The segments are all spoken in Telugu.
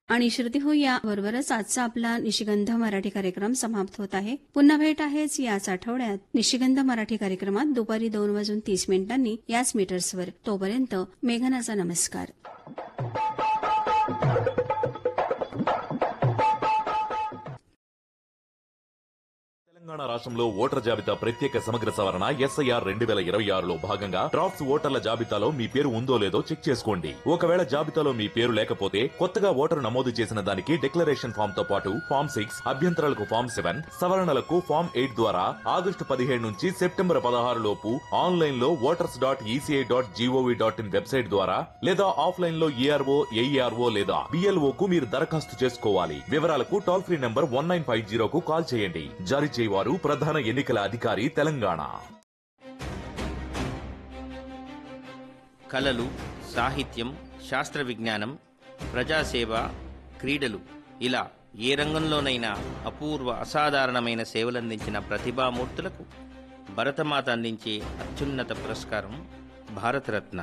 आणि श्रुती हो या बरोबरच आजचा आपला निशिगंध मराठी कार्यक्रम समाप्त होत आहे पुन्हा भेट आहेच याच आठवड्यात निशिगंध मराठी कार्यक्रमात दुपारी दोन वाजून तीस मिनिटांनी याच मीटर्सवर तोपर्यंत मेघनाचा नमस्कार తెలంగాణ రాష్ట్రంలో ఓటర్ జాబితా ప్రత్యేక సమగ్ర సవరణ ఎస్ఐఆర్ రెండు వేల ఇరవై ఆరులో భాగంగా డ్రాఫ్ట్స్ ఓటర్ల జాబితాలో మీ పేరు ఉందో లేదో చెక్ చేసుకోండి ఒకవేళ జాబితాలో మీ పేరు లేకపోతే కొత్తగా ఓటరు నమోదు చేసిన దానికి డిక్లరేషన్ ఫామ్ తో పాటు ఫామ్ సిక్స్ అభ్యంతరాలకు ఫామ్ సెవెన్ సవరణలకు ఫామ్ ఎయిట్ ద్వారా ఆగస్టు పదిహేడు నుంచి సెప్టెంబర్ పదహారు లోపు ఆన్లైన్ లో voters dot ECI dot GOV dot IN website ద్వారా లేదా ఆఫ్లైన్ లో ఈఆర్ఓ ఏఈఆర్ఓ లేదా బిఎల్ఓ కు మీరు దరఖాస్తు చేసుకోవాలి వివరాలకు toll free number one nine five జీరోకు కాల్ చేయండి జారీ చేయవారు ప్రధాన ఎన్నికల అధికారి తెలంగాణ కళలు సాహిత్యం శాస్త్ర విజ్ఞానం ప్రజాసేవ క్రీడలు ఇలా ఏ రంగంలోనైనా అపూర్వ అసాధారణమైన సేవలందించిన ప్రతిభామూర్తులకు భరతమాత అందించే అత్యున్నత పురస్కారం భారతరత్న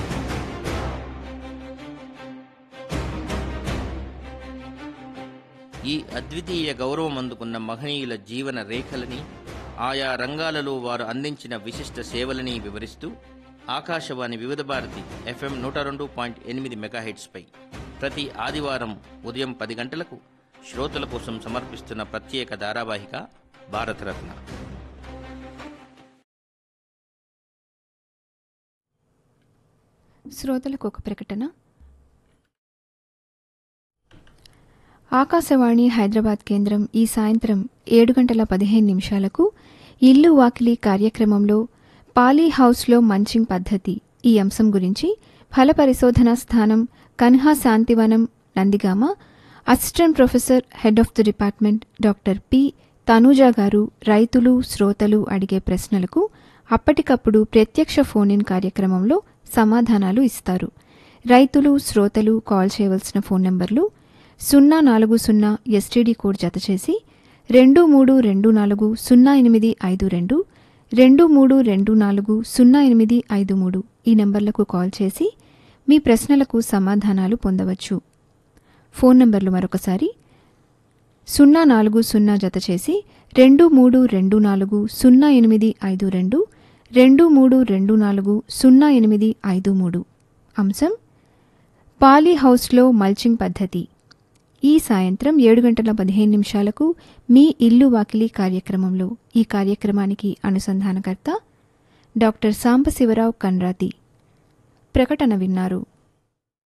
ఈ అద్వితీయ గౌరవం అందుకున్న మహనీయుల జీవన రేఖలని ఆయా రంగాలలో వారు అందించిన విశిష్ట సేవలని వివరిస్తూ ఆకాశవాణి వివిధ భారతి ఎఫ్ఎం నూట రెండు పాయింట్ ఎనిమిది మెగాహెట్స్పై ప్రతి ఆదివారం ఉదయం పది గంటలకు శ్రోతల కోసం సమర్పిస్తున్న ప్రత్యేక ధారావాహిక భారతరత్న శ్రోతలకు ఒక ప్రకటన ఆకాశవాణి హైదరాబాద్ కేంద్రం ఈ సాయంత్రం ఏడు గంటల పదిహేను నిమిషాలకు ఇల్లు వాకిలి కార్యక్రమంలో పాలీ హౌస్లో మంచింగ్ పద్ధతి ఈ అంశం గురించి ఫల పరిశోధనా స్థానం Kanha Shantivanam Nandigama assistant professor head of the department doctor P Tanuja గారు రైతులు శ్రోతలు అడిగే ప్రశ్నలకు అప్పటికప్పుడు ప్రత్యక్ష ఫోన్ ఇన్ కార్యక్రమంలో సమాధానాలు ఇస్తారు రైతులు శ్రోతలు కాల్ చేయవలసిన ఫోన్ నంబర్లు సున్నా నాలుగు సున్నా ఎస్టీడీ కోడ్ జతచేసి రెండు మూడు రెండు నాలుగు సున్నా ఎనిమిది ఐదు రెండు రెండు మూడు రెండు నాలుగు సున్నా ఎనిమిది ఐదు మూడు ఈ నంబర్లకు కాల్ చేసి మీ ప్రశ్నలకు సమాధానాలు పొందవచ్చు ఫోన్ నంబర్లు మరొకసారి సున్నా నాలుగు సున్నా జతచేసి రెండు మూడు రెండు నాలుగు సున్నా ఎనిమిది ఐదు రెండు రెండు మూడు రెండు నాలుగు సున్నా ఎనిమిది ఐదు మూడు అంశం పాలీ హౌస్లో మల్చింగ్ పద్ధతి ఈ సాయంత్రం ఏడు గంటల పదిహేను నిమిషాలకు మీ ఇల్లు వాకిలి కార్యక్రమంలో ఈ కార్యక్రమానికి అనుసంధానకర్త డాక్టర్ సాంబశివరావు కన్రాతి ప్రకటన విన్నారు